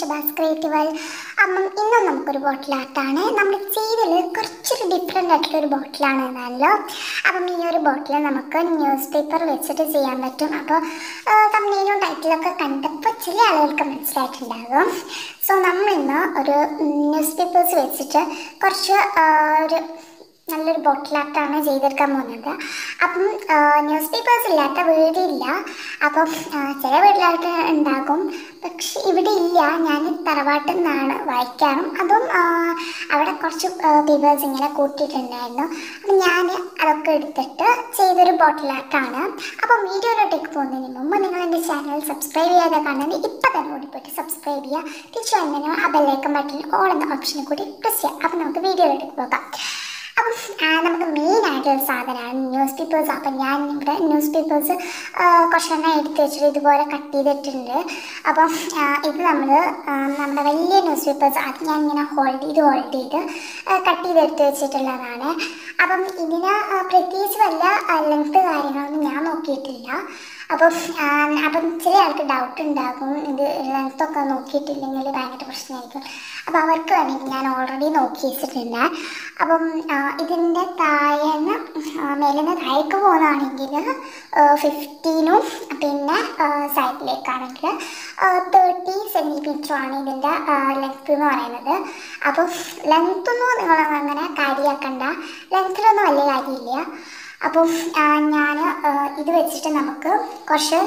Shabaz creative അപ്പം ഇന്നും നമുക്കൊരു ബോട്ടിൽ ആർട്ടാണ് നമ്മൾ ചെയ്തത് കുറച്ചൊരു ഡിഫറെൻ്റ് ആയിട്ടുള്ള ഒരു ബോട്ടിലാണ് എന്നാണല്ലോ അപ്പം ഈ ഒരു ബോട്ടിൽ നമുക്ക് ന്യൂസ് പേപ്പർ വെച്ചിട്ട് ചെയ്യാൻ പറ്റും അപ്പോൾ തമ്മിലും ടൈറ്റിലൊക്കെ കണ്ടപ്പോൾ ചില ആളുകൾക്ക് മനസ്സിലായിട്ടുണ്ടാകും സോ നമ്മൾ ഇന്ന് ഒരു ന്യൂസ് പേപ്പേഴ്സ് വെച്ചിട്ട് കുറച്ച് ആ, ഒരു നല്ലൊരു ബോട്ടിലാട്ടാണ് ചെയ്തെടുക്കാൻ പോകുന്നത് അപ്പം ന്യൂസ് പേപ്പേഴ്സ് ഇല്ലാത്ത വീടില്ല അപ്പം ആ, ചില വീട്ടിലായിട്ട് ഉണ്ടാകും പക്ഷെ ഇവിടെ ഇല്ല ഞാൻ തറവാട്ടിൽ നിന്നാണ് വായിക്കാറും അതും ആ, അവിടെ കുറച്ച് പേപ്പേഴ്സ് ഇങ്ങനെ കൂട്ടിയിട്ടുണ്ടായിരുന്നു അപ്പം ഞാൻ അതൊക്കെ എടുത്തിട്ട് ചെയ്തൊരു ബോട്ടിലാട്ടാണ് അപ്പം വീഡിയോയിലോട്ടേക്ക് പോകുന്നതിന് മുമ്പ് നിങ്ങൾ എൻ്റെ ചാനൽ സബ്സ്ക്രൈബ് ചെയ്യാതെ കാണുന്നത് ഇപ്പം തന്നെ ഓടിപ്പോയിട്ട് സബ്സ്ക്രൈബ് ചെയ്യുക തിരിച്ചു വന്നതിന് ആ ബെല്ലൈക്കൻ ബട്ടൺ ഓൾ എന്ന ഓപ്ഷനും കൂടി പ്രസ് ചെയ്യാം അപ്പം നമുക്ക് വീഡിയോയിലോട്ടേക്ക് പോകാം അപ്പം ആ, നമുക്ക് മെയിൻ ആയിട്ടുള്ള സാധനമാണ് ന്യൂസ് പേപ്പേഴ്സ് അപ്പം ഞാൻ ഇവിടെ ന്യൂസ് പേപ്പേഴ്സ് കുറച്ചെണ്ണം എടുത്ത് വെച്ചിട്ട് ഇതുപോലെ കട്ട് ചെയ്തിട്ടുണ്ട് അപ്പം ആ, ഇത് നമ്മൾ നമ്മുടെ വലിയ ന്യൂസ് പേപ്പേഴ്സ് അത് ഞാൻ ഇങ്ങനെ ഹോൾഡ് ചെയ്ത് ഹോൾഡ് ചെയ്ത് കട്ട് ചെയ്തെടുത്ത് വെച്ചിട്ടുള്ളതാണ് അപ്പം ഇതിന് ആ, പ്രത്യേകിച്ച് വല്ല ലെങ്ത് കാര്യങ്ങളൊന്നും ഞാൻ നോക്കിയിട്ടില്ല അപ്പം ആ, അപ്പം ചില ആൾക്ക് ഡൗട്ട് ഉണ്ടാകും ഇത് ലെങ്ത്തൊക്കെ നോക്കിയിട്ടില്ലെങ്കിൽ ഭയങ്കര പ്രശ്നമായിരിക്കും അപ്പം അവർക്ക് വേണമെങ്കിൽ ഞാൻ ഓൾറെഡി നോക്കി വെച്ചിട്ടുണ്ട് അപ്പം ആ, ഇതിൻ്റെ താഴേന്ന് മേലിന്ന് താഴേക്ക് പോകുന്നതാണെങ്കിൽ ഫിഫ്റ്റീനും പിന്നെ സൈഡിലേക്കാണെങ്കിൽ തേർട്ടി സെൻറ്റിമീറ്ററുമാണ് ഇതിൻ്റെ ലെങ്ത് എന്ന് പറയുന്നത് അപ്പം ലെങ്ത്തൊന്നും നിങ്ങൾ അങ്ങനെ കാര്യമാക്കണ്ട ലെങ്ത്തിലൊന്നും വലിയ കാര്യമില്ല അപ്പം ഞാൻ ഇത് വെച്ചിട്ട് നമുക്ക് കുറച്ച്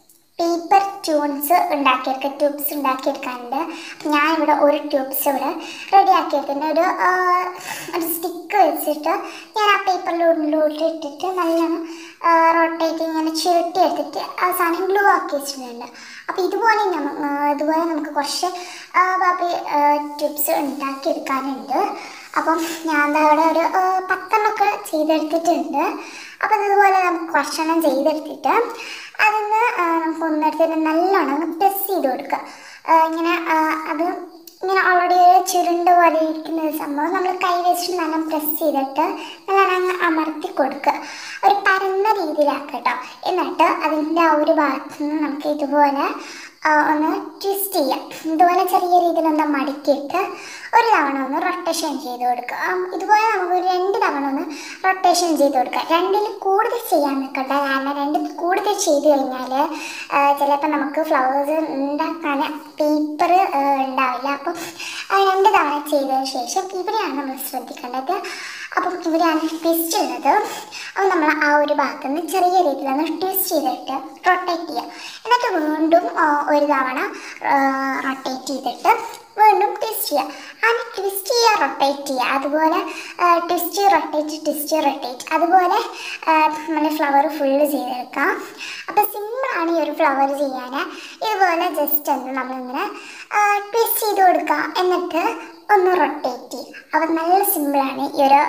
പേപ്പർ ട്യൂൺസ് ഉണ്ടാക്കിയെടുക്കുക ട്യൂബ്സ് ഉണ്ടാക്കിയെടുക്കാനുണ്ട് അപ്പം ഞാൻ ഇവിടെ ഒരു ട്യൂബ്സ് ഇവിടെ റെഡി ആക്കിയെടുത്തിട്ടുണ്ട് ഒരു ആ, ഒരു സ്റ്റിക്ക് വെച്ചിട്ട് ഞാൻ ആ പേപ്പറിലൂടെ ഇട്ടിട്ട് നല്ലോണം റൊട്ടേറ്റ് ഇങ്ങനെ ചുരുട്ടി എടുത്തിട്ട് അവസാനം ഗ്ലൂ ആക്കി വെച്ചിട്ടുണ്ട് അപ്പോൾ ഇതുപോലെ നമ്മ ആ, ഇതുപോലെ നമുക്ക് കുറച്ച് ആ, ബാക്കി ട്യൂബ്സ് ഉണ്ടാക്കിയെടുക്കാനുണ്ട് അപ്പം ഞാൻ ദാ ഇവിടെ ഒരു ആ, പത്തെണ്ണമൊക്കെ ചെയ്തെടുത്തിട്ടുണ്ട് അപ്പം ഇതുപോലെ നമുക്ക് കുറച്ചെണ്ണം ചെയ്തെടുത്തിട്ട് അതിന്ന് ആ, നമുക്ക് ഒന്നെടുത്തിട്ട് നല്ലോണം പ്രസ് ചെയ്ത് കൊടുക്കുക ആ, ഇങ്ങനെ ആ, അത് ഇങ്ങനെ ഓൾറെഡി ചുരുണ്ട പോലെ ഇരിക്കുന്ന ഒരു സംഭവം നമ്മൾ കൈ വെച്ചിട്ട് നല്ല പ്രസ് ചെയ്തിട്ട് നല്ലോണം അങ്ങ് അമർത്തി കൊടുക്കുക ഒരു പരന്ന രീതിയിലാക്കുക കേട്ടോ എന്നിട്ട് അതിൻ്റെ ആ ഒരു ഭാഗത്ത് നിന്ന് നമുക്ക് ഇതുപോലെ ആ, ഒന്ന് ട്വിസ്റ്റ് ചെയ്യാം ഇതുപോലെ ചെറിയ രീതിയിൽ ഒന്ന് മടക്കിയിട്ട് ഒരു തവണ ഒന്ന് റൊട്ടേഷൻ ചെയ്ത് കൊടുക്കുക ആ, ഇതുപോലെ നമുക്ക് ഒരു രണ്ട് തവണ ഒന്ന് റൊട്ടേഷൻ ചെയ്ത് കൊടുക്കുക രണ്ടിൽ കൂടുതൽ ചെയ്യാൻ നിൽക്കണ്ട കാരണം രണ്ടിൽ കൂടുതൽ ചെയ്ത് കഴിഞ്ഞാൽ ചിലപ്പോൾ നമുക്ക് ഫ്ലവേഴ്സ് ഉണ്ടാക്കാൻ പേപ്പർ ഉണ്ടാവില്ല അപ്പം ആ രണ്ട് തവണ ചെയ്തതിന് ശേഷം ഇവിടെയാണ് നമ്മൾ ശ്രദ്ധിക്കേണ്ടത് അപ്പം ഇവിടെയാണ് ട്വിസ്റ്റ് ഉള്ളത് അപ്പം നമ്മൾ ആ ഒരു ഭാഗത്ത് നിന്ന് ചെറിയ രീതിയിലൊന്ന് ട്വിസ്റ്റ് ചെയ്തിട്ട് റൊട്ടേറ്റ് ചെയ്യുക എന്നിട്ട് വീണ്ടും ആ, ഒരു തവണ റൊട്ടേറ്റ് ചെയ്തിട്ട് വീണ്ടും ട്വിസ്റ്റ് ചെയ്യുക ആ ട്വിസ്റ്റ് ചെയ്യുക റൊട്ടേറ്റ് ചെയ്യുക അതുപോലെ ട്വിസ്റ്റ് റൊട്ടേറ്റ് ട്വിസ്റ്റ് റൊട്ടേറ്റ് അതുപോലെ നമ്മൾ ഫ്ലവർ ഫുള്ള് ചെയ്തെടുക്കാം അപ്പോൾ സിമ്പിളാണ് ഈ ഒരു ഫ്ലവർ ചെയ്യാൻ ഇതുപോലെ ജസ്റ്റ് ഒന്ന് നമ്മളിങ്ങനെ ട്വിസ്റ്റ് ചെയ്ത് കൊടുക്കുക എന്നിട്ട് ഒന്ന് റൊട്ടേറ്റ് ചെയ്യും അപ്പം നല്ല സിമ്പിളാണ് ഈ ഒരു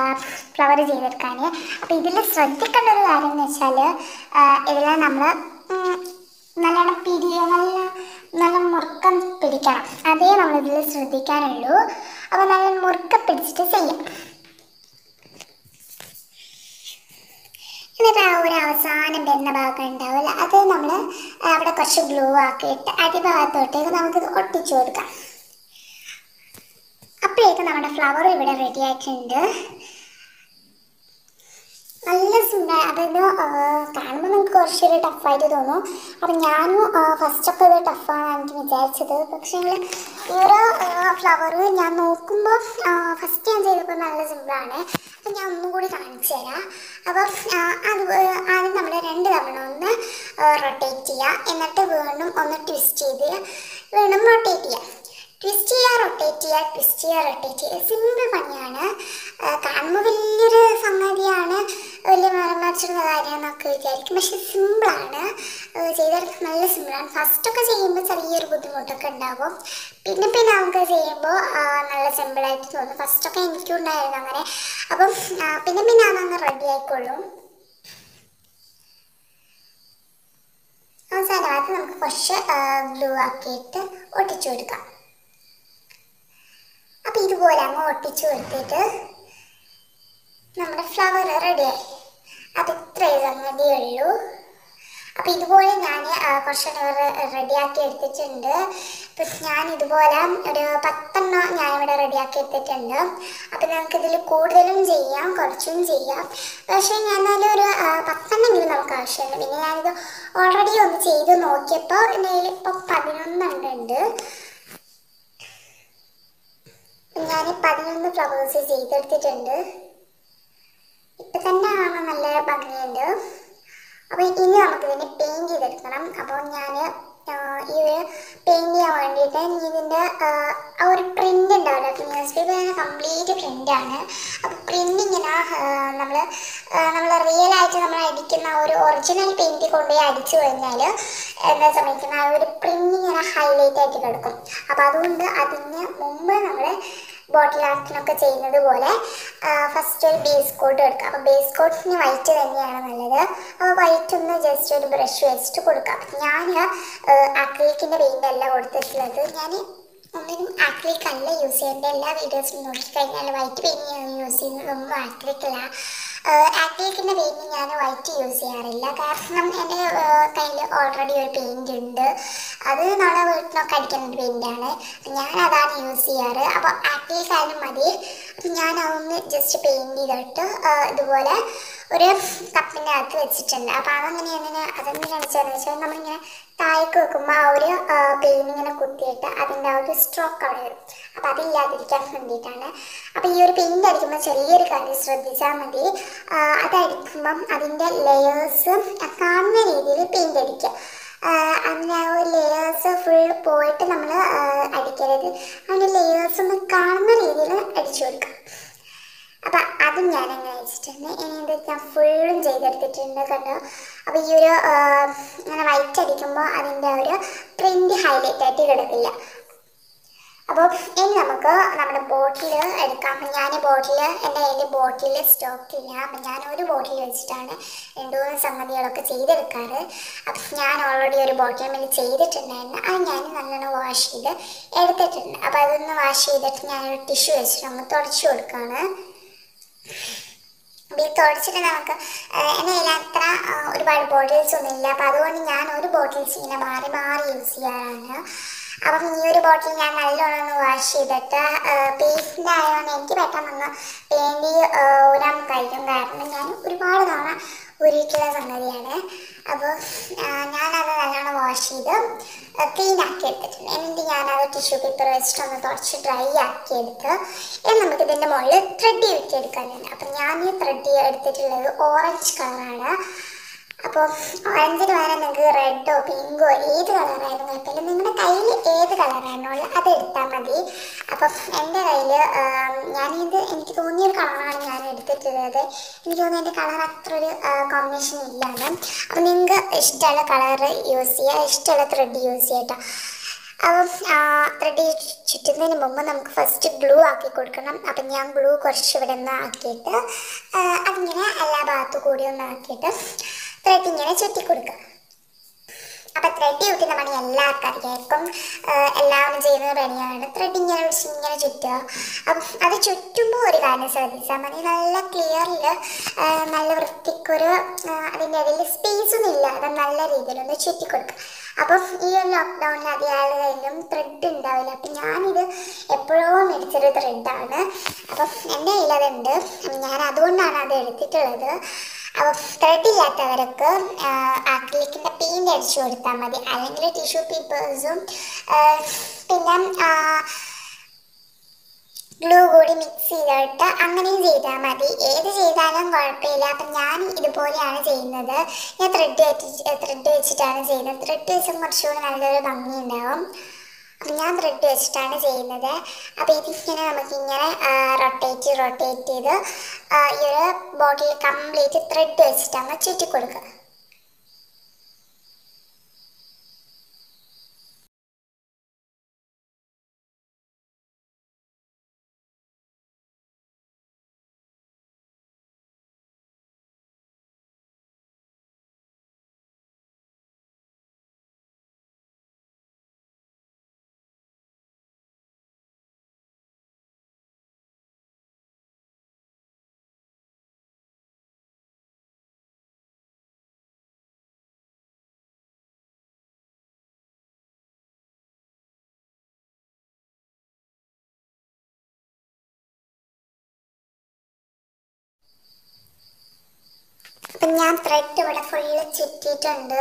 ഫ്ലവർ ചെയ്തെടുക്കാൻ അപ്പോൾ ഇതിൽ ശ്രദ്ധിക്കേണ്ട ഒരു കാര്യം എന്ന് വെച്ചാൽ ഇതിൽ നമ്മൾ നല്ലോണം പിരിയ നല്ല നല്ല മുറുക്കം പിടിക്കണം അതേ നമ്മളിതിൽ ശ്രദ്ധിക്കാനുള്ളൂ അപ്പോൾ നല്ല മുറുക്കം പിടിച്ചിട്ട് ചെയ്യാം എന്നിട്ട് ആ ഒരു അവസാനം വരുന്ന ഭാഗം ഉണ്ടാവില്ല അത് നമ്മൾ അവിടെ കുറച്ച് ഗ്ലൂ ആക്കിയിട്ട് അടിഭാഗത്തോട്ടേക്ക് നമുക്കിത് ഒട്ടിച്ചു കൊടുക്കാം അപ്പോഴേക്കും നമ്മുടെ ഫ്ലവർ ഇവിടെ റെഡി ആയിട്ടുണ്ട് നല്ല സിമ്പിൾ അതായത് കാണുമ്പോൾ നമുക്ക് കുറച്ചൊരു ടഫായിട്ട് തോന്നും അപ്പം ഞാനും ഫസ്റ്റൊക്കെ ഇത് ടഫാണ് എനിക്ക് വിചാരിച്ചത് പക്ഷേ ഈ ഒരു ഫ്ലവർ ഞാൻ നോക്കുമ്പോൾ ഫസ്റ്റ് ഞാൻ ചെയ്തപ്പോൾ നല്ല സിമ്പിളാണ് അപ്പം ഞാൻ ഒന്നും കൂടി കാണിച്ചു തരാം അപ്പം ആ, അത് ആദ്യം നമ്മൾ രണ്ട് തവണ ഒന്ന് റൊട്ടേറ്റ് ചെയ്യുക എന്നിട്ട് വീണ്ടും ഒന്ന് ട്വിസ്റ്റ് ചെയ്ത് വീണ്ടും റൊട്ടേറ്റ് ചെയ്യുക ട്വിസ്റ്റ് ചെയ്യുക റൊട്ടേറ്റ് ചെയ്യുക ട്വിസ്റ്റ് ചെയ്യുക റൊട്ടേറ്റ് ചെയ്യുക സിമ്പിൾ പണിയാണ് ആ, കാണുമ്പോൾ വലിയൊരു സംഗതിയാണ് വലിയ മറമാച്ചുള്ള കാര്യമെന്നൊക്കെ വിചാരിക്കും പക്ഷെ സിമ്പിളാണ് ചെയ്തെടുക്കാൻ നല്ല സിമ്പിളാണ് ഫസ്റ്റൊക്കെ ചെയ്യുമ്പോൾ ചെറിയൊരു ബുദ്ധിമുട്ടൊക്കെ ഉണ്ടാകും പിന്നെ പിന്നെ നമുക്ക് ചെയ്യുമ്പോൾ ആ, നല്ല സിമ്പിളായിട്ട് തോന്നും ഫസ്റ്റൊക്കെ എനിക്കും ഉണ്ടായിരുന്നു അങ്ങനെ അപ്പം ആ, പിന്നെ പിന്നെ അതങ്ങ് റെഡി ആയിക്കൊള്ളും അവസാനമായിട്ട് നമുക്ക് കുറച്ച് ഗ്ലൂ ആക്കിയിട്ട് ഒട്ടിച്ചു കൊടുക്കാം അപ്പം ഇതുപോലെ അങ്ങ് ഒട്ടിച്ചു കൊടുത്തിട്ട് നമ്മുടെ ഫ്ലവർ റെഡിയായി അത് ഇത്രയും സംഗതിയേ ഉള്ളൂ അപ്പം ഇതുപോലെ ഞാൻ കുറച്ച് റെഡിയാക്കി എടുത്തിട്ടുണ്ട് അപ്പം ഞാൻ ഇതുപോലെ ഒരു പത്തെണ്ണം ഞാനിവിടെ റെഡിയാക്കി എടുത്തിട്ടുണ്ട് അപ്പം നമുക്ക് ഇതിൽ കൂടുതലും ചെയ്യാം കുറച്ചും ചെയ്യാം പക്ഷേ ഞാൻ എന്നാലും ഒരു ആ, പത്തെണ്ണമെങ്കിലും നമുക്ക് ആവശ്യമുണ്ട് പിന്നെ ഞാനിത് ഓൾറെഡി ഒന്ന് ചെയ്ത് നോക്കിയപ്പോൾ എൻ്റെ കയ്യിൽ ഇപ്പം പതിനൊന്നെണ്ണം ഉണ്ട് ഞാൻ പതിനൊന്ന് ഫ്ലവേഴ്സ് ചെയ്തെടുത്തിട്ടുണ്ട് ഇപ്പം തന്നെ കാണാൻ നല്ല ഭംഗിയുണ്ട് അപ്പോൾ ഇനി നമുക്കിതിനെ പെയിൻറ് ചെയ്തെടുക്കണം അപ്പോൾ ഞാൻ ഈ ഒരു പെയിൻറ് ചെയ്യാൻ വേണ്ടിയിട്ട് ഇനി ഇതിൻ്റെ ആ ഒരു പ്രിൻ്റ് ഉണ്ടാവില്ല ന്യൂസ് പേപ്പർ കംപ്ലീറ്റ് പ്രിൻ്റാണ് അപ്പോൾ പ്രിൻ്റ് ഇങ്ങനെ നമ്മൾ നമ്മൾ റിയൽ ആയിട്ട് നമ്മൾ അടിക്കുന്ന ആ ഒരു ഒറിജിനൽ പെയിൻറ് കൊണ്ടുപോയി അടിച്ചു കഴിഞ്ഞാൽ എന്താ സംഭവിക്കുന്ന ആ ഒരു പ്രിൻ്റ് ഇങ്ങനെ ഹൈലൈറ്റ് ആയിട്ട് കിടക്കും അപ്പോൾ അതുകൊണ്ട് അതിന് മുമ്പ് നമ്മൾ ബോട്ടിൽ ആർട്ടിനൊക്കെ ചെയ്യുന്നത് പോലെ ഫസ്റ്റ് ഒരു ബേസ് കോട്ട് എടുക്കുക അപ്പോൾ ബേസ് കോട്ടിന് വൈറ്റ് തന്നെയാണ് നല്ലത് അപ്പോൾ വൈറ്റ് ഒന്ന് ജസ്റ്റ് ഒരു ബ്രഷ് വെച്ചിട്ട് കൊടുക്കാം ഞാൻ അക്രിലിക്കിൻ്റെ പെയിൻ്റ് അല്ല കൊടുത്തിട്ടുള്ളത് ഞാൻ ഒന്നിനും ആക്രിലിക് അല്ല യൂസ് ചെയ്യേണ്ട എല്ലാ വീഡിയോസിലും നോക്കിക്കഴിഞ്ഞാൽ വൈറ്റ് പെയിൻറ് ഞാൻ യൂസ് ചെയ്യുന്നതൊന്നും ആക്രിലിക്കല്ല ആക്രിലിക്കിൻ്റെ പെയിൻറ് ഞാൻ വൈറ്റ് യൂസ് ചെയ്യാറില്ല കാരണം എൻ്റെ കയ്യിൽ ഓൾറെഡി ഒരു പെയിൻറ് ഉണ്ട് അത് നമ്മളെ വീട്ടിലൊക്കെ അടിക്കുന്ന ഒരു പെയിൻ്റാണ് ഞാൻ അതാണ് യൂസ് ചെയ്യാറ് അപ്പോൾ ആക്രിലിക് ആയാലും മതി അപ്പം ഞാൻ അതൊന്ന് ജസ്റ്റ് പെയിൻറ് ചെയ്തിട്ട് ആ, ഇതുപോലെ ഒരു കപ്പിൻ്റെ അകത്ത് വെച്ചിട്ടുണ്ട് അപ്പോൾ അതെങ്ങനെയാണ് അതെങ്ങനെയാണെന്ന് വെച്ചാൽ വെച്ചാൽ നമ്മളിങ്ങനെ താഴേക്ക് വെക്കുമ്പോൾ ആ ഒരു പെയിൻ ഇങ്ങനെ കുത്തിയിട്ട് അതിൻ്റെ ആ ഒരു സ്ട്രോക്ക് അവിടെ വരും അപ്പോൾ അതില്ലാതിരിക്കാൻ വേണ്ടിയിട്ടാണ് അപ്പോൾ ഈ ഒരു പെയിൻ്റ് അടിക്കുമ്പോൾ ചെറിയൊരു കാര്യം ശ്രദ്ധിച്ചാൽ മതി ആ, അതടിക്കുമ്പം അതിൻ്റെ ലെയേഴ്സ് കാണുന്ന രീതിയിൽ പെയിൻ്റ് അടിക്കുക ആഹ് അങ്ങനെ ആ ഒരു ലെയേഴ്സ് ഫുൾ പോയിട്ട് നമ്മൾ അടിക്കരുത് അതിൻ്റെ ലേയേഴ്സ് ഒന്ന് കാണുന്ന രീതിയിൽ അടിച്ചു കൊടുക്കുക അപ്പം അതും ഞാൻ അങ്ങനെ വെച്ചിട്ടുണ്ട് ഇനി ഇത് ഞാൻ ഫുള്ളും ചെയ്തെടുത്തിട്ടുണ്ട് കണ്ടോ അപ്പോൾ ഈ ഒരു ആഹ്, ഇങ്ങനെ വൈറ്റ് അടിക്കുമ്പോൾ അതിൻ്റെ ആ ഒരു പ്രിൻ്റ് ഹൈലൈറ്റ് ആയിട്ട് കിടക്കില്ല അപ്പോൾ ഇനി നമുക്ക് നമ്മുടെ ബോട്ടിൽ എടുക്കാം അപ്പം ഞാൻ ബോട്ടിൽ എൻ്റെ കയ്യിൽ ബോട്ടിൽ സ്റ്റോക്ക് ഇല്ല അപ്പം ഞാൻ ഒരു ബോട്ടിൽ വെച്ചിട്ടാണ് രണ്ട് മൂന്ന് സംഗതികളൊക്കെ ചെയ്തെടുക്കാറ് അപ്പം ഞാൻ ഓൾറെഡി ഒരു ബോട്ടിൽ മേൽ ചെയ്തിട്ടുണ്ടായിരുന്നു അത് ഞാൻ നല്ലോണം വാഷ് ചെയ്ത് എടുത്തിട്ടുണ്ട് അപ്പോൾ അതൊന്ന് വാഷ് ചെയ്തിട്ട് ഞാനൊരു ടിഷ്യൂ വെച്ചിട്ട് ഒന്ന് തുടച്ചു കൊടുക്കുകയാണ് അപ്പോൾ ഈ തുടച്ചിട്ട് നമുക്ക് ആഹ്, എൻ്റെ കയ്യിൽ അത്ര ആഹ്, ഒരുപാട് ബോട്ടിൽസ് ഒന്നും ഇല്ല അപ്പോൾ അതുകൊണ്ട് ഞാൻ ഒരു ബോട്ടിൽസ് ഇങ്ങനെ മാറി മാറി യൂസ് ചെയ്യാറാണ് അപ്പം ഈ ഒരു ബോട്ടിൽ ഞാൻ നല്ലോണം ഒന്ന് വാഷ് ചെയ്തിട്ട് പേസ്റ്റിൻ്റെ ആയതുകൊണ്ട് എനിക്ക് പെട്ടെന്നൊന്ന് പെയിൻറ് ഊരാൻ കഴിയും കാരണം ഞാൻ ഒരുപാട് തവണ ഊരിയിട്ടുള്ള സംഗതിയാണ് അപ്പോൾ ഞാനത് നല്ലോണം വാഷ് ചെയ്ത് ക്ലീൻ ആക്കി എടുത്തിട്ടുണ്ട് എന്നിട്ട് ഞാനത് ടിഷ്യൂ പേപ്പർ വെച്ചിട്ടൊന്ന് തുടച്ച് ഡ്രൈ ആക്കി എടുത്ത് ഇനി നമുക്ക് ഇതിൻ്റെ മുകളിൽ ത്രെഡ് എടുക്കാനുണ്ട് അപ്പം ഞാൻ ഈ ത്രെഡ് എടുത്തിട്ടുള്ളത് ഓറഞ്ച് കളറാണ് അപ്പോൾ ഓറഞ്ചിന് പകരം നിങ്ങൾക്ക് റെഡോ പിങ്കോ ഏത് കളറായാലും കുഴപ്പമില്ല നിങ്ങളുടെ കയ്യിൽ ഏത് കളറാണോ ഉള്ളത് അത് എടുത്താൽ മതി അപ്പം എൻ്റെ കയ്യിൽ ഞാനിത് എനിക്ക് തോന്നിയൊരു കളറാണ് ഞാൻ എടുത്തിട്ടുള്ളത് എനിക്ക് തോന്നുന്നു എൻ്റെ കളർ അത്ര ഒരു കോമ്പിനേഷൻ ഇല്ലാന്ന് അപ്പം നിങ്ങൾക്ക് ഇഷ്ടമുള്ള കളർ യൂസ് ചെയ്യുക ഇഷ്ടമുള്ള ത്രെഡ് യൂസ് ചെയ്യട്ടോ അപ്പം ത്രെഡ് ചുറ്റുന്നതിന് മുമ്പ് നമുക്ക് ഫസ്റ്റ് ഗ്ലൂ ആക്കി കൊടുക്കണം അപ്പം ഞാൻ ഗ്ലൂ കുറച്ച് ഇവിടെ നിന്ന് ആക്കിയിട്ട് ആ, അതിങ്ങനെ എല്ലാ ഭാഗത്തു കൂടി ഒന്ന് ആക്കിയിട്ട് ത്രെഡ് ഇങ്ങനെ ചുറ്റി കൊടുക്കുക അപ്പം ത്രെഡ് ചുറ്റുന്ന പണി എല്ലാവർക്കും അറിയായിരിക്കും ആഹ് എല്ലാവരും ചെയ്യുന്ന പണിയാണ് ത്രെഡ് ഇങ്ങനെ പിടിച്ച് ഇങ്ങനെ ചുറ്റുക അപ്പം അത് ചുറ്റുമ്പോൾ ഒരു കാര്യം ശ്രദ്ധിച്ചാൽ മതി നല്ല ക്ലിയറിൽ നല്ല വൃത്തിക്കൊരു ആഹ് അതിൻ്റെ ഇടയിൽ സ്പേസ് ഒന്നും ഇല്ലാതെ നല്ല രീതിയിലൊന്ന് ചുറ്റി കൊടുക്കുക അപ്പം ഈ ഒരു ലോക്ക്ഡൗണിൽ അധികം കയ്യിലും ത്രെഡ് ഉണ്ടാവില്ല അപ്പം ഞാനിത് എപ്പോഴോ മേടിച്ചൊരു ത്രെഡാണ് അപ്പം എൻ്റെ കയ്യിൽ അതുണ്ട് ഞാൻ അതുകൊണ്ടാണ് അത് എടുത്തിട്ടുള്ളത് അപ്പോൾ ത്രെഡ് ഇല്ലാത്തവർക്ക് ആക്രിലിക്കിൻ്റെ പെയിൻ്റ് അടിച്ചു കൊടുത്താൽ മതി അല്ലെങ്കിൽ ടിഷ്യൂ പേപ്പേഴ്സും പിന്നെ ഗ്ലൂ കൂടി മിക്സ് ചെയ്തിട്ട് അങ്ങനെയും ചെയ്താൽ മതി ഏത് ചെയ്താലും കുഴപ്പമില്ല അപ്പം ഞാൻ ഇതുപോലെയാണ് ചെയ്യുന്നത് ഞാൻ ത്രെഡ് വെച്ച് ത്രെഡ് വെച്ചിട്ടാണ് ചെയ്യുന്നത് ത്രെഡ് വെച്ചും കുറച്ചുകൂടി നല്ലൊരു ഭംഗി ഉണ്ടാവും അപ്പം ഞാൻ ത്രെഡ് വെച്ചിട്ടാണ് ചെയ്യുന്നത് അപ്പോൾ ഇതിങ്ങനെ നമുക്കിങ്ങനെ റൊട്ടേറ്റ് റൊട്ടേറ്റ് ചെയ്ത് ആ, ഈ ഒരു ബോട്ടിൽ കംപ്ലീറ്റ് ത്രെഡ് വെച്ചിട്ടാണ് ചുറ്റി കൊടുക്കുക അപ്പം ഞാൻ ത്രെഡ് ഇവിടെ ഫുള്ള് ചുറ്റിയിട്ടുണ്ട്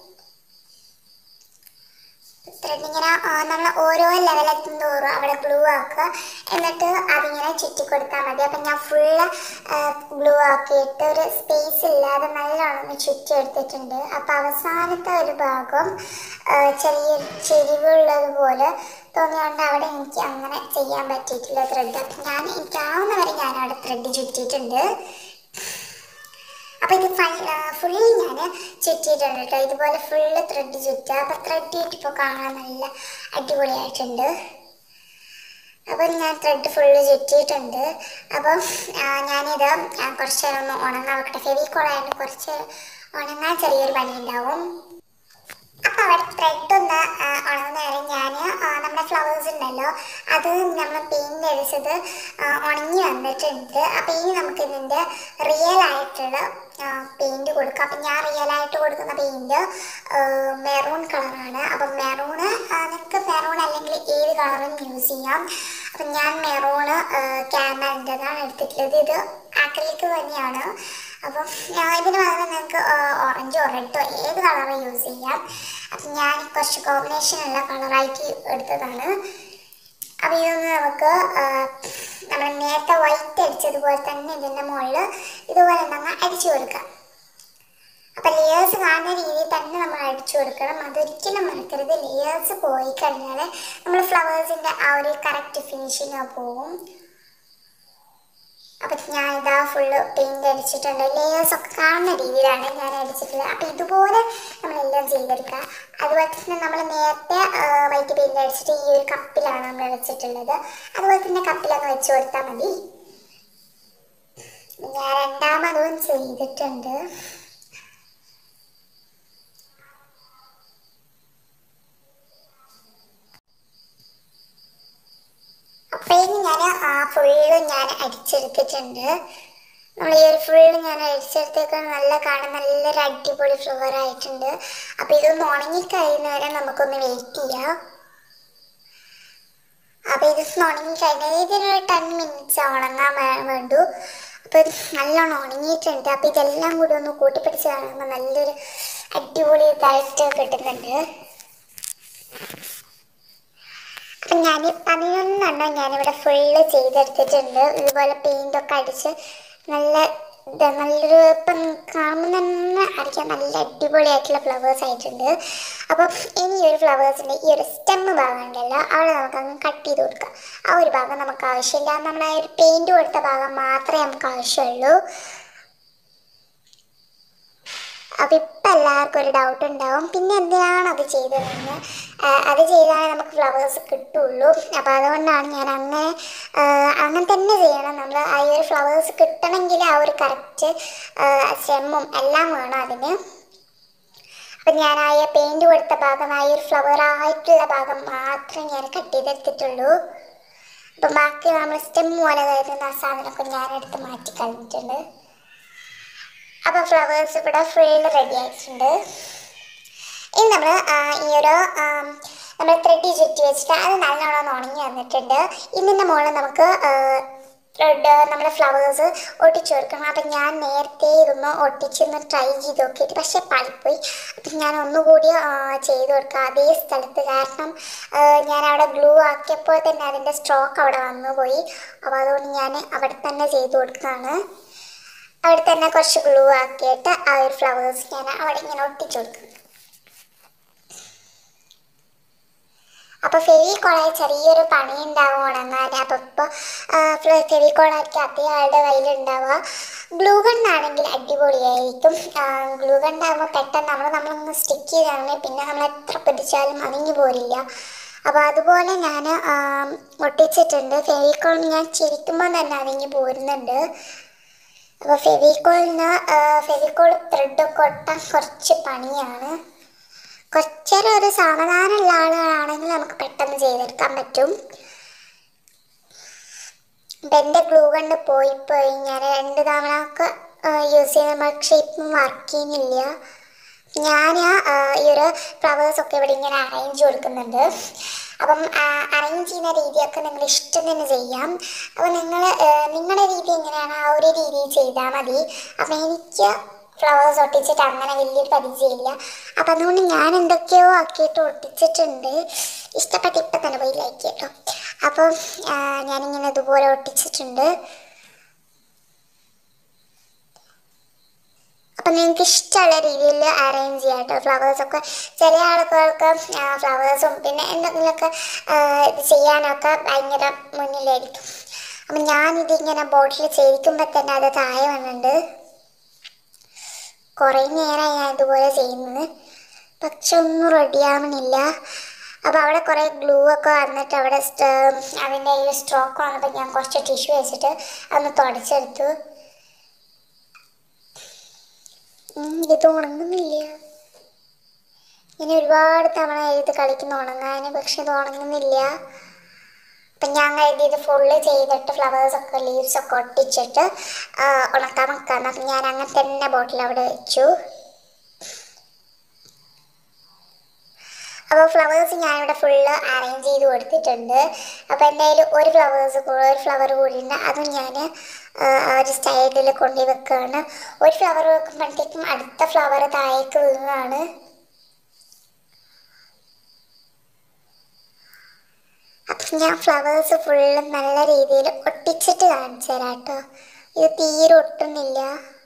ത്രെഡ് ഇങ്ങനെ നമ്മൾ ഓരോ ലെവലെത്തും തോറും അവിടെ ഗ്ലൂ ആക്കുക എന്നിട്ട് അതിങ്ങനെ ചുറ്റി കൊടുത്താൽ മതി അപ്പം ഞാൻ ഫുള്ള് ഗ്ലൂ ആക്കിയിട്ട് ഒരു സ്പേസ് ഇല്ലാതെ നല്ലോണം ഒന്ന് ചുറ്റി എടുത്തിട്ടുണ്ട് അപ്പം അവസാനത്തെ ഒരു ഭാഗം ആ, ചെറിയൊരു ചെരിവുള്ളതുപോലെ തോന്നിയോണ്ട് അവിടെ എനിക്ക് അങ്ങനെ ചെയ്യാൻ പറ്റിയിട്ടില്ല ത്രെഡ് അപ്പം ഞാൻ എനിക്കാവുന്ന വരെ ഞാൻ അവിടെ ത്രെഡ് ചുറ്റിയിട്ടുണ്ട് അപ്പൊ ഇത് ഫുള്ളി ഞാൻ ചുറ്റിയിട്ടുണ്ട് കേട്ടോ ഇതുപോലെ ഫുള്ള് ത്രെഡ് ചുറ്റുക അപ്പൊ ത്രെഡ് ഇപ്പോൾ കാണാൻ നല്ല അടിപൊളിയായിട്ടുണ്ട് അപ്പം ഞാൻ ത്രെഡ് ഫുള്ള് ചുറ്റിയിട്ടുണ്ട് അപ്പം ആ, ഞാനിത് ആ, കുറച്ച് നേരം ഒന്ന് ഉണങ്ങാൻ വെക്കട്ടെ ഫെവിക്കോളായതുകൊണ്ട് കുറച്ച് ഉണങ്ങാൻ ചെറിയൊരു പണി ഉണ്ടാവും അപ്പൊ അവിടെ ത്രെഡ് ഒന്ന് ആ, ഉണങ്ങുന്ന നേരം ഞാൻ നമ്മുടെ ഫ്ലവേഴ്സ് ഉണ്ടല്ലോ അത് നമ്മൾ പെയിന്റ് അടിച്ചത് ആ, ഉണങ്ങി വന്നിട്ടുണ്ട് അപ്പൊ ഇനി നമുക്ക് ഇതിന്റെ റിയൽ ആയിട്ടുള്ള പെയിന്റ് കൊടുക്കാം അപ്പൊ ഞാൻ റിയൽ ആയിട്ട് കൊടുക്കുന്ന പെയിന്റ് മെറൂൺ കളറാണ് അപ്പൊ മെറൂണ് നിങ്ങൾക്ക് മെറൂൺ അല്ലെങ്കിൽ ഏത് കളറും യൂസ് ചെയ്യാം അപ്പൊ ഞാൻ മെറൂണ് ക്യാമറിൻ്റെതാണ് എടുത്തിട്ടുള്ളത് ഇത് ആക്രിലിക് തന്നെയാണ് അപ്പം ഞാൻ ഇതിന് പകരം നിങ്ങൾക്ക് ഓറഞ്ചോ റെഡോ ഏത് കളറും യൂസ് ചെയ്യാം അപ്പം ഞാൻ കുറച്ച് കോമ്പിനേഷൻ ഉള്ള കളറായിട്ട് എടുത്തതാണ് അപ്പം ഇതൊന്ന് നമുക്ക് നമ്മൾ നേരത്തെ വൈറ്റ് അടിച്ചതുപോലെ തന്നെ ഇതിൻ്റെ മുകളിൽ ഇതുപോലെ നമ്മൾ അടിച്ചു കൊടുക്കാം അപ്പം ലേയേഴ്സ് കാണുന്ന രീതിയിൽ തന്നെ നമ്മൾ അടിച്ചു കൊടുക്കണം അതൊരിക്കലും മറക്കരുത് ലേയേഴ്സ് പോയി കഴിഞ്ഞാൽ നമ്മൾ ഫ്ലവേഴ്സിൻ്റെ ആ ഒരു കറക്റ്റ് ഫിനിഷിങ് പോകും അപ്പം ഞാൻ ഇതാ ഫുള്ള് പെയിന്റ് അടിച്ചിട്ടുണ്ട് ലേയേഴ്സ് ഒക്കെ കാണുന്ന രീതിയിലാണ് ഞാൻ അടിച്ചിട്ടുള്ളത് അപ്പം ഇതുപോലെ നമ്മളെല്ലാം ചെയ്തെടുക്കുക അതുപോലെ തന്നെ നമ്മൾ നേരത്തെ വൈറ്റ് പെയിന്റ് അടിച്ചിട്ട് ഈ ഒരു കപ്പിലാണ് നമ്മൾ വെച്ചിട്ടുള്ളത് അതുപോലെ തന്നെ കപ്പിലൊന്ന് വെച്ച് കൊടുത്താൽ മതി ഞാൻ രണ്ടാമതും ചെയ്തിട്ടുണ്ട് അപ്പോഴേക്കും ഞാൻ ആ ഫുള്ള് ഞാൻ അടിച്ചെടുത്തിട്ടുണ്ട് നമ്മൾ ഈ ഒരു ഫുള്ള് ഞാൻ അടിച്ചെടുത്തേക്കാൻ നല്ല കാണാൻ നല്ലൊരു അടിപൊളി ഫ്ലവർ ആയിട്ടുണ്ട് അപ്പോൾ ഇതൊന്ന് ഉണങ്ങിക്കഴിയുന്ന വരെ നമുക്കൊന്ന് വെയിറ്റ് ചെയ്യാം അപ്പോൾ ഇത് ഉണങ്ങി കഴിഞ്ഞാൽ ഇതിനൊരു ടെൻ മിനിറ്റ്സ് ഉണങ്ങാൻ വേ- വേണ്ടു അപ്പോൾ ഇത് നല്ലോണം ഉണങ്ങിയിട്ടുണ്ട് അപ്പോൾ ഇതെല്ലാം കൂടി ഒന്ന് കൂട്ടിപ്പിടിച്ച് കാണുമ്പോൾ നല്ലൊരു അടിപൊളി ഇതായിട്ട് കിട്ടുന്നുണ്ട് അപ്പം ഞാൻ പതിനൊന്നെണ്ണം ഞാനിവിടെ ഫുള്ള് ചെയ്തെടുത്തിട്ടുണ്ട് ഇതുപോലെ പെയിൻ്റ് ഒക്കെ അടിച്ച് നല്ല ഇത് നല്ലൊരു ഇപ്പം കാണുമ്പോൾ തന്നെ അടിക്കാൻ നല്ല അടിപൊളിയായിട്ടുള്ള ഫ്ലവേഴ്സ് ആയിട്ടുണ്ട് അപ്പം ഇനി ഈ ഒരു ഫ്ലവേഴ്സിൻ്റെ ഈ ഒരു സ്റ്റെമ്മ് ഭാഗം ഉണ്ടല്ലോ അവിടെ നമുക്കങ്ങ് കട്ട് ചെയ്ത് കൊടുക്കാം ആ ഒരു ഭാഗം നമുക്ക് ആവശ്യമില്ല നമ്മൾ ആ ഒരു പെയിൻറ് കൊടുത്ത ഭാഗം മാത്രമേ നമുക്ക് ആവശ്യമുള്ളൂ അപ്പം ഇപ്പം എല്ലാവർക്കും ഒരു ഡൗട്ട് ഉണ്ടാവും പിന്നെ എന്തിനാണ് അത് ചെയ്തതെന്ന് ആ, അത് ചെയ്താലേ നമുക്ക് ഫ്ലവേഴ്സ് കിട്ടുള്ളൂ അപ്പം അതുകൊണ്ടാണ് ഞാൻ അങ്ങനെ ആ, അങ്ങനെ തന്നെ ചെയ്യണം നമ്മൾ ആ ഒരു ഫ്ലവേഴ്സ് കിട്ടണമെങ്കിൽ ആ ഒരു കറക്റ്റ് സ്റ്റെമ്മും എല്ലാം വേണം അതിന് അപ്പം ഞാൻ ആ പെയിൻറ് കൊടുത്ത ഭാഗം ആ ഒരു ഫ്ലവർ ആയിട്ടുള്ള ഭാഗം മാത്രമേ ഞാൻ കട്ട് ചെയ്തെടുത്തിട്ടുള്ളൂ അപ്പം ബാക്കി നമ്മൾ സ്റ്റെം പോലെ കരുതുന്ന ആ സാധനമൊക്കെ ഞാൻ എടുത്ത് മാറ്റി കളഞ്ഞിട്ടുണ്ട് അപ്പോൾ ഫ്ലവേഴ്സ് ഇവിടെ ഫുള്ള് റെഡി ആയിട്ടുണ്ട് ഇനി നമ്മൾ ഈ ഒരു നമ്മൾ ത്രെഡ് ചുറ്റി വെച്ചിട്ട് അത് നല്ലോണം ഒന്ന് ഉണങ്ങി വന്നിട്ടുണ്ട് ഇതിൻ്റെ മുകളിൽ നമുക്ക് റെഡ് നമ്മൾ ഫ്ലവേഴ്സ് ഒട്ടിച്ചു കൊടുക്കണം അപ്പം ഞാൻ നേരത്തെ ഇതൊന്ന് ഒട്ടിച്ചൊന്ന് ട്രൈ ചെയ്ത് നോക്കിയിട്ട് പക്ഷേ പാളിപ്പോയി അപ്പം ഞാൻ ഒന്നുകൂടി ആ, ചെയ്ത് കൊടുക്കാം അതേ സ്ഥലത്ത് കാരണം ആ, ഞാൻ അവിടെ ഗ്ലൂ ആക്കിയപ്പോൾ തന്നെ അതിൻ്റെ സ്ട്രോക്ക് അവിടെ വന്നു പോയി അപ്പോൾ അതുകൊണ്ട് ഞാൻ അവിടെ തന്നെ ചെയ്ത് കൊടുക്കുകയാണ് അവിടെ തന്നെ കുറച്ച് ഗ്ലൂ ആക്കിയിട്ട് ആ ഒരു ഫ്ലവേഴ്സ് ഞാൻ അവിടെ ഇങ്ങനെ ഒട്ടിച്ചു കൊടുക്കും അപ്പോൾ ഫെവിക്കോളായി ചെറിയൊരു പണി ഉണ്ടാവും ഉണങ്ങാൻ അപ്പോൾ ഇപ്പോൾ ഫെവിക്കോളായിരിക്കും അതേ ആളുടെ കയ്യിലുണ്ടാവുക ഗ്ലൂ ഗണ്ണാണെങ്കിൽ അടിപൊളിയായിരിക്കും ഗ്ലൂ ഗണ്ണാകുമ്പോൾ പെട്ടെന്ന് നമ്മൾ നമ്മളൊന്ന് സ്റ്റിക്ക് ചെയ്താണെങ്കിൽ പിന്നെ നമ്മൾ എത്ര പിടിച്ചാലും അണിഞ്ഞു പോരില്ല അപ്പോൾ അതുപോലെ ഞാൻ ഒട്ടിച്ചിട്ടുണ്ട് ഫെവിക്കോൾ ഞാൻ ചിരിക്കുമ്പോൾ തന്നെ അണിഞ്ഞു പോരുന്നുണ്ട് അപ്പോൾ ഫെവിക്കോളിന് ഫെവിക്കോൾ ത്രെഡൊക്കെ ഒട്ടാൻ കുറച്ച് പണിയാണ് കുറച്ചേരം ഒരു സാവധാനമുള്ള ആളുകളാണെങ്കിൽ നമുക്ക് പെട്ടെന്ന് ചെയ്തെടുക്കാൻ പറ്റും ഇപ്പം എൻ്റെ ഗ്ലൂ കണ്ട് പോയി പോയി ഞാൻ രണ്ട് തവണ ഒക്കെ യൂസ് ചെയ്യുന്ന പക്ഷേ ഇപ്പം വർക്ക് ചെയ്യുന്നില്ല ഞാൻ ഈ ഒരു ഫ്ലവേഴ്സ് ഒക്കെ ഇവിടെ ഇങ്ങനെ അറേഞ്ച് കൊടുക്കുന്നുണ്ട് അപ്പം അറേഞ്ച് ചെയ്യുന്ന രീതിയൊക്കെ നിങ്ങൾ ഇഷ്ടം തന്നെ ചെയ്യാം അപ്പം നിങ്ങൾ നിങ്ങളുടെ രീതി എങ്ങനെയാണ് ആ ഒരു രീതിയിൽ ചെയ്താൽ മതി അപ്പം എനിക്ക് ഫ്ലവേഴ്സ് ഒട്ടിച്ചിട്ട് അങ്ങനെ വലിയൊരു പരിചയമില്ല അപ്പം അതുകൊണ്ട് ഞാൻ എന്തൊക്കെയോ ആക്കിയിട്ട് ഒട്ടിച്ചിട്ടുണ്ട് ഇഷ്ടപ്പെട്ട് ഇപ്പം തന്നെ പോയി ലൈക്ക് കേട്ടോ അപ്പം ആ, ഞാനിങ്ങനെ ഇതുപോലെ ഒട്ടിച്ചിട്ടുണ്ട് അപ്പം നിങ്ങൾക്ക് ഇഷ്ടമുള്ള രീതിയിൽ അറേഞ്ച് ചെയ്യാം കേട്ടോ ഫ്ലവേഴ്സൊക്കെ ചില ആളുകൾക്ക് ഫ്ലവേഴ്സും പിന്നെ എന്തെങ്കിലുമൊക്കെ ആ, ഇത് ചെയ്യാനൊക്കെ ഭയങ്കര മുന്നിലായിരിക്കും അപ്പം ഞാനിതിങ്ങനെ ബോട്ടിൽ ചെയ്യിക്കുമ്പോൾ തന്നെ അത് താഴെ വന്നിട്ടുണ്ട് കുറേ നേരമായി ഞാൻ ഇതുപോലെ ചെയ്യുന്നത് പക്ഷെ ഒന്നും റെഡിയാവണില്ല അപ്പോൾ അവിടെ കുറേ ഗ്ലൂ ഒക്കെ വന്നിട്ട് അവിടെ സ്റ്റ- അതിൻ്റെ ഈ സ്ട്രോക്ക് വന്നപ്പോൾ ഞാൻ കുറച്ച് ടിഷ്യൂ വെച്ചിട്ട് അതൊന്ന് തുടച്ചെടുത്തു ഉം, ഇത് ഉണങ്ങുന്നില്ല ഇനി ഒരുപാട് തവണ ഇത് കളിക്കുന്ന ഉണങ്ങാൻ പക്ഷെ ഇത് ഉണങ്ങുന്നില്ല അപ്പം ഞാൻ കരുതി ഇത് ഫുള്ള് ചെയ്തിട്ട് ഫ്ലവേഴ്സൊക്കെ ലീവ്സൊക്കെ ഒട്ടിച്ചിട്ട് ആ, ഉണക്കാൻ വെക്കാന്ന് അപ്പം ഞാൻ അങ്ങനെ തന്നെ ബോട്ടിൽ അവിടെ വെച്ചു അപ്പോൾ ഫ്ലവേഴ്സ് ഞാനിവിടെ ഫുള്ള് അറേഞ്ച് ചെയ്ത് കൊടുത്തിട്ടുണ്ട് അപ്പോൾ എന്തായാലും ഒരു ഫ്ലവേഴ്സ് ഒരു ഫ്ലവർ കൂടി ഉണ്ട് അതും ഞാൻ ഒരു സ്റ്റൈലിൽ കൊണ്ടുപോയി വെക്കുകയാണ് ഒരു ഫ്ലവർ വെക്കുമ്പോഴത്തേക്കും അടുത്ത ഫ്ലവർ താഴേക്ക് വീഴുകയാണ് അപ്പം ഞാൻ ഫ്ലവേഴ്സ് ഫുള്ള് നല്ല രീതിയിൽ ഒട്ടിച്ചിട്ട് കാണിച്ചു തരാം കേട്ടോ ഇത് തീരെ ഒട്ടുന്നില്ല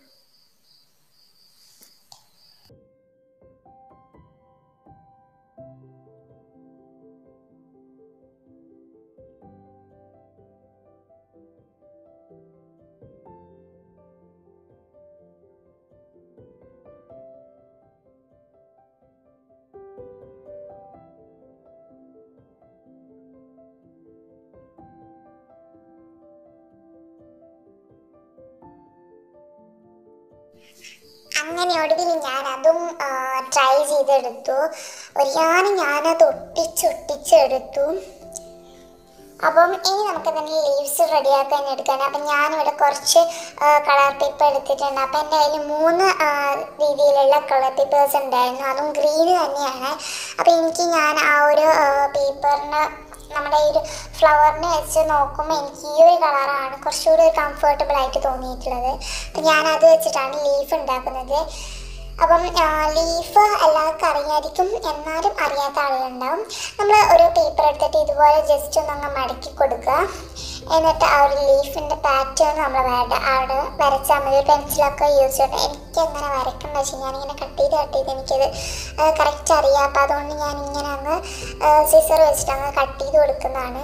അങ്ങനെ ഒടുവിൽ ഞാൻ അതും ട്രൈ ചെയ്തെടുത്തു ഒരു ഞാനത് ഒട്ടിച്ചൊട്ടിച്ചെടുത്തു അപ്പം ഇനി നമുക്ക് തന്നെ ലീവ്സ് റെഡിയാക്കാൻ എടുക്കണം അപ്പം ഞാനിവിടെ കുറച്ച് കളർ പേപ്പർ എടുത്തിട്ടുണ്ട് അപ്പം എൻ്റെ കയ്യിൽ മൂന്ന് ആ, രീതിയിലുള്ള കളർ പേപ്പേഴ്സ് ഉണ്ടായിരുന്നു അതും ഗ്രീന് തന്നെയാണ് അപ്പം എനിക്ക് ഞാൻ ആ ഒരു പേപ്പറിന് നമ്മുടെ ഈ ഒരു ഫ്ലവറിനെ വെച്ച് നോക്കുമ്പോൾ എനിക്ക് ഈ ഒരു കളറാണ് കുറച്ചുകൂടി കംഫർട്ടബിൾ ആയിട്ട് തോന്നിയിട്ടുള്ളത് അപ്പം ഞാൻ അത് വെച്ചിട്ടാണ് ലീഫ് ഉണ്ടാക്കുന്നത് അപ്പം ലീഫ് എല്ലാവർക്കും അറിയായിരിക്കും എന്നാലും അറിയാത്ത ആളുകളുണ്ടാവും നമ്മൾ ഒരു പേപ്പർ എടുത്തിട്ട് ഇതുപോലെ ജസ്റ്റ് ഒന്ന് അങ്ങ് മടക്കി കൊടുക്കുക എന്നിട്ട് ആ ഒരു ലീഫിൻ്റെ പാറ്റേൺ നമ്മൾ വേണ്ട അവിടെ വരച്ചാൽ മതി പെൻസിലൊക്കെ യൂസ് ചെയ്യണം എനിക്ക് എങ്ങനെ വരയ്ക്കണമെന്ന് വെച്ചാൽ ഞാനിങ്ങനെ കട്ട് ചെയ്ത് കട്ട് ചെയ്ത് എനിക്കത് കറക്റ്റ് അറിയാം അപ്പോൾ അതുകൊണ്ട് ഞാൻ ഇങ്ങനെ അങ്ങ് സിസർ വെച്ചിട്ട് അങ്ങ് കട്ട് ചെയ്ത് കൊടുക്കുന്നതാണ്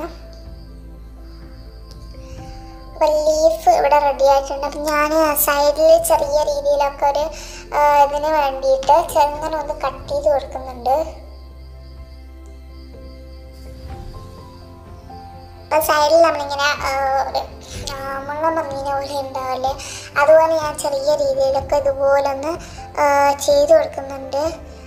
അപ്പം ലീഫ് ഇവിടെ റെഡി ആയിട്ടുണ്ട് അപ്പം ഞാൻ സൈഡിൽ ചെറിയ രീതിയിലൊക്കെ ഒരു ആ, ഇതിന് വേണ്ടിയിട്ട് ചെറുങ്ങനെ ഒന്ന് കട്ട് ചെയ്ത് കൊടുക്കുന്നുണ്ട് അപ്പം സൈഡിൽ നമ്മളിങ്ങനെ ആ, ഒരു ആ, മുള്ള മമ്മീനെ പോലെ ഉണ്ടാവില്ലേ അതുപോലെ ഞാൻ ചെറിയ രീതിയിലൊക്കെ ഇതുപോലെ ഒന്ന് ആ, ചെയ്ത് കൊടുക്കുന്നുണ്ട്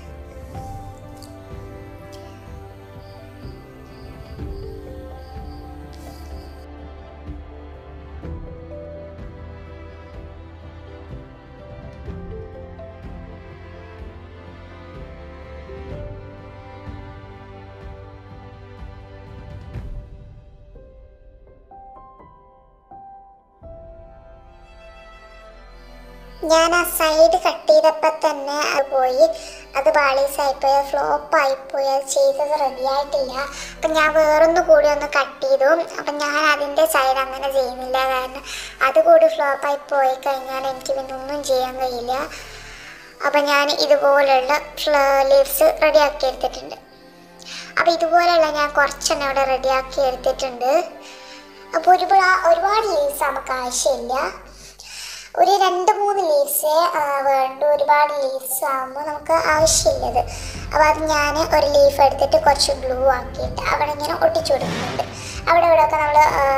ഞാൻ ആ സൈഡ് കട്ട് ചെയ്തപ്പോൾ തന്നെ അത് പോയി അത് പാളീസായിപ്പോയി ഫ്ലോപ്പ് ആയിപ്പോയി അത് ചെയ്തത് റെഡി ആയിട്ടില്ല അപ്പം ഞാൻ വേറൊന്ന് കൂടി ഒന്ന് കട്ട് ചെയ്തു അപ്പം ഞാൻ അതിൻ്റെ സൈഡ് അങ്ങനെ ചെയ്യുന്നില്ല കാരണം അത് കൂടി ഫ്ലോപ്പ് ആയി പോയി കഴിഞ്ഞാൽ എനിക്ക് പിന്നെ ഒന്നും ചെയ്യാൻ കഴിയില്ല അപ്പം ഞാൻ ഇതുപോലുള്ള ലീവ്സ് റെഡിയാക്കി എടുത്തിട്ടുണ്ട് അപ്പോൾ ഇതുപോലെയുള്ള ഞാൻ കുറച്ചെണ്ണം ഇവിടെ റെഡിയാക്കി എടുത്തിട്ടുണ്ട് അപ്പോൾ ഒരുപാട് ഒരുപാട് ലീവ്സ് നമുക്ക് ആവശ്യമില്ല ഒരു രണ്ട് മൂന്ന് ലീവ്സേ വേണ്ടു ഒരുപാട് ലീവ്സ് ആകുമ്പോൾ നമുക്ക് ആവശ്യമില്ലത് അപ്പോൾ അത് ഞാൻ ഒരു ലീഫ് എടുത്തിട്ട് കുറച്ച് ഗ്ലൂ ആക്കിയിട്ട് അവിടെ ഇങ്ങനെ ഒട്ടിച്ചു കൊടുക്കുന്നുണ്ട് അവിടെ ഇവിടെയൊക്കെ നമ്മൾ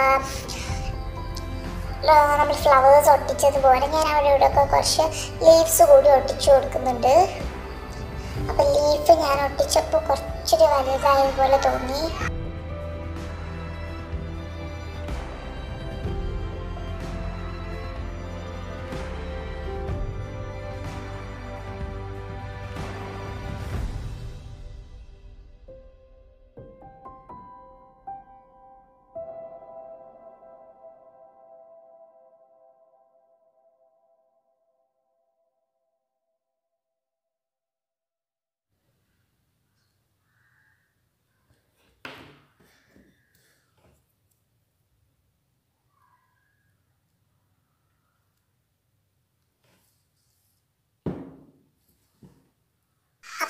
നമ്മൾ ഫ്ലവേഴ്സ് ഒട്ടിച്ചതുപോലെ ഞാൻ അവിടെ ഇവിടെയൊക്കെ കുറച്ച് ലീവ്സ് കൂടി ഒട്ടിച്ചു കൊടുക്കുന്നുണ്ട് അപ്പോൾ ലീഫ് ഞാൻ ഒട്ടിച്ചപ്പോൾ കുറച്ചൊരു വലുതായ പോലെ തോന്നി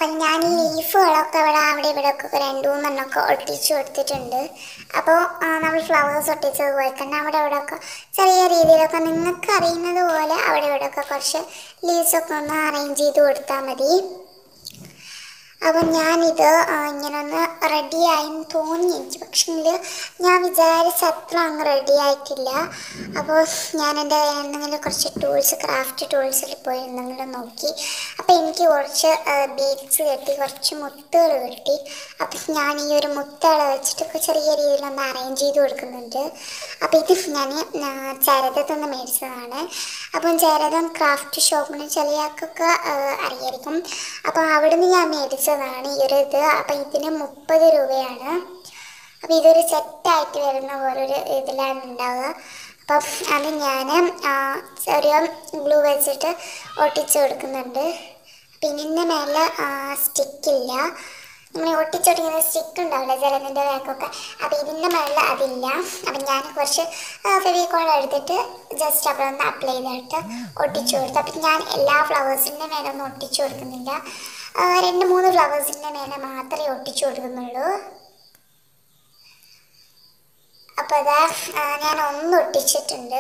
അപ്പം ഞാൻ ഈ ലീഫുകളൊക്കെ ഇവിടെ അവിടെ ഇവിടെ ഒക്കെ രണ്ട് മൂന്നെണ്ണമൊക്കെ ഒട്ടിച്ചു കൊടുത്തിട്ടുണ്ട് അപ്പോൾ നമ്മൾ ഫ്ലവേഴ്സ് ഒട്ടിച്ചതുപോലെ തന്നെ അവിടെ ഇവിടെ ഒക്കെ ചെറിയ രീതിയിലൊക്കെ നിങ്ങൾക്ക് അറിയുന്നത് പോലെ അവിടെ ഇവിടെ ഒക്കെ കുറച്ച് ലീവ്സൊക്കെ ഒന്ന് അറേഞ്ച് ചെയ്ത് കൊടുത്താൽ മതി അപ്പം ഞാനിത് ആ, ഇങ്ങനെ ഒന്ന് റെഡിയായി തോന്നി എനിക്ക് പക്ഷെങ്കിൽ ഞാൻ വിചാരിച്ച അത്ര അങ്ങ് റെഡി ആയിട്ടില്ല അപ്പോൾ ഞാൻ എൻ്റെ എന്തെങ്കിലും കുറച്ച് ടൂൾസ് ക്രാഫ്റ്റ് ടൂൾസിൽ പോയി എന്തെങ്കിലും നോക്കി അപ്പോൾ എനിക്ക് കുറച്ച് ബീഡ്സ് കിട്ടി കുറച്ച് മുത്തുകൾ കിട്ടി അപ്പം ഞാൻ ഈ ഒരു മുത്തുകൾ വെച്ചിട്ട് ചെറിയ രീതിയിലൊന്ന് അറേഞ്ച് ചെയ്ത് കൊടുക്കുന്നുണ്ട് അപ്പോൾ ഇത് ഞാൻ ചരതത്തിൽ നിന്ന് മേടിച്ചതാണ് അപ്പം ചരതം ക്രാഫ്റ്റ് ഷോപ്പിന് ചെറിയാൾക്കൊക്കെ അറിയായിരിക്കും അപ്പോൾ അവിടുന്ന് ഞാൻ മേടിച്ചതാണ് ഈ ഒരു ഇത് അപ്പം ഇതിന് മുപ്പത് രൂപയാണ് അപ്പോൾ ഇതൊരു സെറ്റായിട്ട് വരുന്ന ഓരോരു ഇതിലാണ് ഉണ്ടാവുക അപ്പം അത് ഞാൻ ഒരു ഗ്ലൂ വെച്ചിട്ട് ഒട്ടിച്ച് കൊടുക്കുന്നുണ്ട് പിന്നെ ഇതിൻ്റെ മേലെ സ്റ്റിക്കില്ല നമ്മൾ ഒട്ടിച്ചൊട്ടിക്കുന്ന സ്റ്റിക്ക് ഉണ്ടാവില്ല ചിലതിൻ്റെ ബാക്കൊക്കെ അപ്പോൾ ഇതിൻ്റെ മേളിൽ അതില്ല അപ്പം ഞാൻ കുറച്ച് ഫെവിക്കോൾ എടുത്തിട്ട് ജസ്റ്റ് അവിടെ ഒന്ന് അപ്ലൈ ചെയ്തിട്ട് ഒട്ടിച്ചു കൊടുത്തു അപ്പം ഞാൻ എല്ലാ ഫ്ലവേഴ്സിൻ്റെ മേലെ ഒന്നും ഒട്ടിച്ചു കൊടുക്കുന്നില്ല ആ, രണ്ട് മൂന്ന് ഫ്ലവേഴ്സിൻ്റെ മേലെ മാത്രമേ ഒട്ടിച്ചു കൊടുക്കുന്നുള്ളൂ അപ്പോൾ അതാ ആ, ഞാൻ ഒന്ന് ഒട്ടിച്ചിട്ടുണ്ട്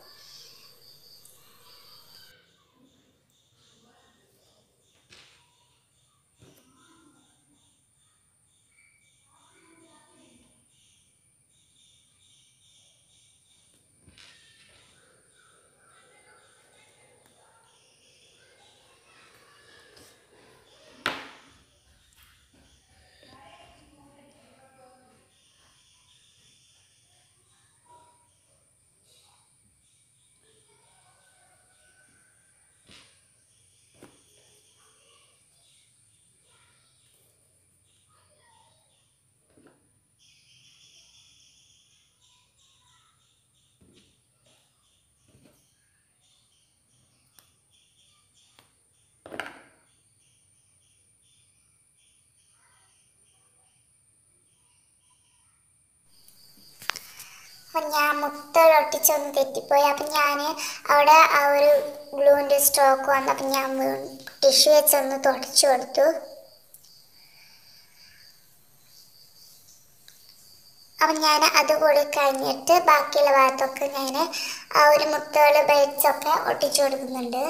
അപ്പം ഞാൻ മുട്ട ഒട്ടിച്ചൊന്ന് തെറ്റിപ്പോയി അപ്പം ഞാൻ അവിടെ ആ ഒരു ഗ്ലൂവിൻ്റെ സ്ട്രോക്ക് വന്നു അപ്പം ഞാൻ ടിഷ്യൂ വെച്ചൊന്ന് തുടച്ചു കൊടുത്തു അപ്പം ഞാൻ അത് കൂടി കഴിഞ്ഞിട്ട് ബാക്കിയുള്ള ഭാഗത്തൊക്കെ ഞാൻ ആ ഒരു മുത്തുകൾ ബെഡ്സൊക്കെ ഒട്ടിച്ചു കൊടുക്കുന്നുണ്ട്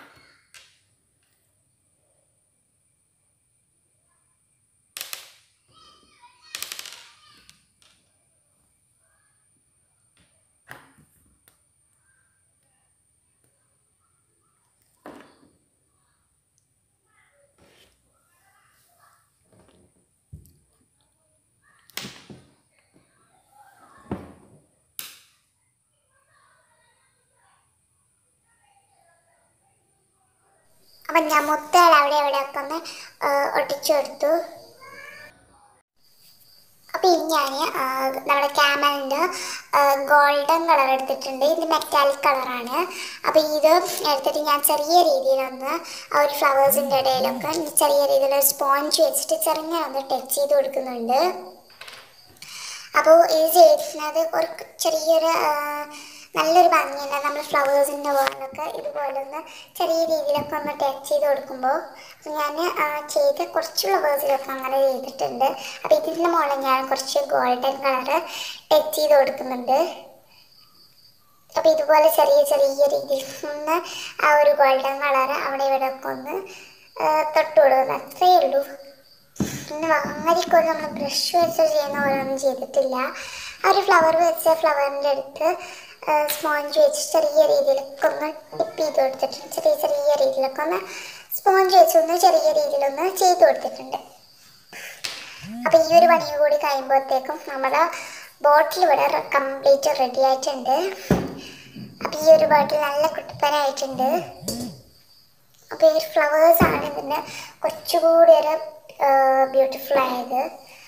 അപ്പം ഞാൻ മുത്തുകൾ അവിടെ എവിടെയൊക്കെ ഒന്ന് ആ, ഒട്ടിച്ചു കൊടുത്തു അപ്പോൾ ഇനി ഞാൻ നമ്മുടെ ക്യാമലിൻ്റെ ഗോൾഡൻ കളർ എടുത്തിട്ടുണ്ട് ഇത് മെറ്റാലിക് കളറാണ് അപ്പോൾ ഇത് എടുത്തിട്ട് ഞാൻ ചെറിയ രീതിയിലൊന്ന് ആ ഒരു ഫ്ലവേഴ്സിൻ്റെ ഇടയിലൊക്കെ ചെറിയ രീതിയിൽ ഒരു സ്പോഞ്ച് വെച്ചിട്ട് ചെറുങ്ങനെ ഒന്ന് ടച്ച് ചെയ്ത് കൊടുക്കുന്നുണ്ട് അപ്പോൾ ഇത് ചെയ്യുന്നത് ഒരു ചെറിയൊരു ആ, നല്ലൊരു ഭംഗിയുണ്ട് നമ്മൾ ഫ്ലവേഴ്സിൻ്റെ മുകളിലൊക്കെ ഇതുപോലെ ഒന്ന് ചെറിയ രീതിയിലൊക്കെ ഒന്ന് ടച്ച് ചെയ്ത് കൊടുക്കുമ്പോൾ ഞാൻ ചെയ്ത കുറച്ച് ഫ്ലവേഴ്സിലൊക്കെ അങ്ങനെ ചെയ്തിട്ടുണ്ട് അപ്പോൾ ഇതിൻ്റെ മുകളിൽ ഞാൻ കുറച്ച് ഗോൾഡൻ കളറ് ടച്ച് ചെയ്ത് കൊടുക്കുന്നുണ്ട് അപ്പോൾ ഇതുപോലെ ചെറിയ ചെറിയ രീതിയിൽ ഒന്ന് ആ ഒരു ഗോൾഡൻ കളർ അവിടെ ഇവിടെ ഒക്കെ ഒന്ന് ആ, തൊട്ട് കൊടുക്കുന്നു അത്രയേ ഉള്ളൂ പിന്നെ വാങ്ങാതിക്കൊരു നമ്മൾ ബ്രഷ് വെച്ച് ചെയ്യുന്ന പോലെ ഒന്നും ചെയ്തിട്ടില്ല ആ ഒരു ഫ്ലവർ വെച്ച ഫ്ലവറിൻ്റെ അടുത്ത് സ്പോഞ്ച് വെച്ച് ചെറിയ രീതിയിലൊക്കെ ഒന്ന് ടിപ്പ് ചെയ്ത് കൊടുത്തിട്ടുണ്ട് ചെറിയ ചെറിയ രീതിയിലൊക്കെ ഒന്ന് സ്പോഞ്ച് വെച്ചൊന്ന് ചെറിയ രീതിയിലൊന്ന് ചെയ്ത് കൊടുത്തിട്ടുണ്ട് അപ്പോൾ ഈ ഒരു പണി കൂടി കഴിയുമ്പോഴത്തേക്കും നമ്മുടെ ബോട്ടിൽ ഇവിടെ കംപ്ലീറ്റ് റെഡി ആയിട്ടുണ്ട് അപ്പോൾ ഈ ഒരു ബോട്ടിൽ നല്ല കുട്ടിപ്പനായിട്ടുണ്ട് അപ്പോൾ ഈ ഫ്ലവേഴ്സ് ആണ് ഇതിന് കുറച്ചുകൂടി ഒരു ബ്യൂട്ടിഫുൾ ആയത്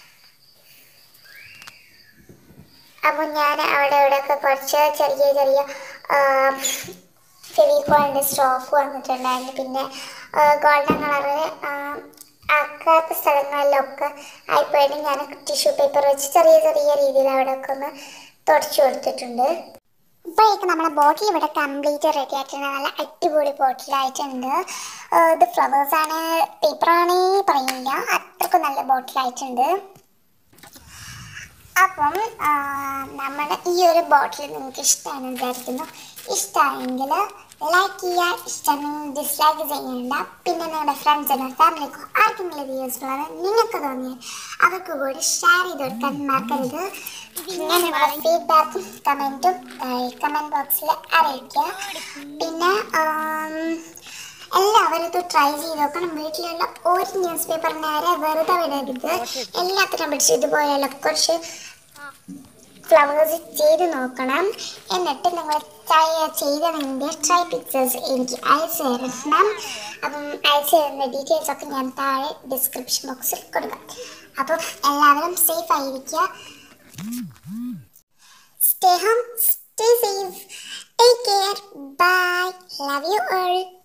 അപ്പോൾ ഞാൻ അവിടെ ഇവിടെയൊക്കെ കുറച്ച് ചെറിയ ചെറിയ ഫെവിക്കോളിൻ്റെ സ്ട്രോക്ക് വന്നിട്ടുണ്ടായിരുന്നു പിന്നെ ഗോൾഡൻ കളറ് ആക്കാത്ത സ്ഥലങ്ങളിലൊക്കെ ആയിപ്പോയിട്ട് ഞാൻ ടിഷ്യൂ പേപ്പർ വെച്ച് ചെറിയ ചെറിയ രീതിയിൽ അവിടെയൊക്കെ ഒന്ന് തുടച്ചു കൊടുത്തിട്ടുണ്ട് ഇപ്പോഴേക്ക് നമ്മളെ ബോട്ടിൽ ഇവിടെ കംപ്ലീറ്റ് റെഡി ആയിട്ടുണ്ട് നല്ല അടിപൊളി ബോട്ടിലായിട്ടുണ്ട് ഏഹ് ഇത് ഫ്ലവേഴ്സ് ആണ് പേപ്പറാണേ പറയില്ല അത്രക്കും നല്ല ബോട്ടിലായിട്ടുണ്ട് അപ്പം നമ്മുടെ ഈ ഒരു ബോട്ടിൽ നിങ്ങൾക്ക് ഇഷ്ടമാണ് വിചാരിക്കുന്നു ഇഷ്ടമായെങ്കിൽ ലൈക്ക് ചെയ്യുക ഇഷ്ടമെങ്കിൽ ഡിസ്ലൈക്ക് ചെയ്യേണ്ട പിന്നെ നിങ്ങളുടെ ഫ്രണ്ട്സിനോ ഫാമിലിക്കോ ആർക്കെങ്കിലും ഇത് യൂസ്ഫുൾ ആണ് നിങ്ങൾക്ക് തോന്നിയാൽ അവർക്ക് കൂടി ഷെയർ ചെയ്ത് കൊടുക്കാൻ മറക്കരുത് പിന്നെ നിങ്ങളുടെ ഫീഡ്ബാക്കും കമൻറ്റും കമൻറ്റ് ബോക്സിൽ അറിയിക്കുക പിന്നെ ആം, എല്ലാവരും ഇത് ട്രൈ ചെയ്ത് നോക്കണം വീട്ടിലുള്ള ഒരു ന്യൂസ് പേപ്പർ നേരെ വെറുതെ വിടരുത് എല്ലാത്തിനും പിടിച്ച് ഇതുപോലെയുള്ള കുറച്ച് ഫ്ലവേഴ്സ് ചെയ്ത് നോക്കണം എന്നിട്ട് നിങ്ങൾ ട്രൈ ചെയ്തതിൻ്റെ ട്രൈ പിക്ചേഴ്സ് എനിക്ക് അയച്ചു തരണം അപ്പം അയച്ചു തരുന്ന ഡീറ്റെയിൽസ് ഒക്കെ ഞാൻ താഴെ ഡിസ്ക്രിപ്ഷൻ ബോക്സിൽ കൊടുക്കാം അപ്പം എല്ലാവരും സേഫ് ആയിരിക്കുക stay home stay safe take care bye love you all